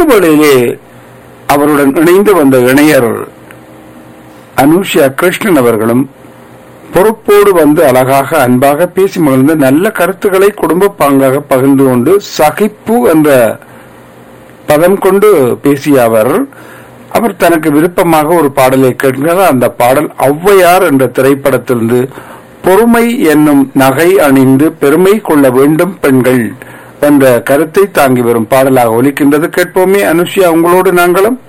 வேளையிலே அவருடன் இணைந்து வந்த இணையர் அனுஷியா கிருஷ்ணன் அவர்களும் பொறுப்போடு வந்து அழகாக அன்பாக பேசி மகிழ்ந்து நல்ல கருத்துக்களை குடும்ப பாங்காக பகிர்ந்து கொண்டு சகிப்பு என்ற பதம் கொண்டு பேசிய அவர் அவர் தனக்கு விருப்பமாக ஒரு பாடலை கேட்கிறார் அந்த பாடல் ஔவையார் என்ற திரைப்படத்திலிருந்து பொறுமை என்னும் நகை அணிந்து பெருமை கொள்ள வேண்டும் பெண்கள் என்ற கருத்தை தாங்கி வரும் பாடலாக ஒலிக்கின்றது கேட்போமே அனுஷியா உங்களோடு நாங்களும்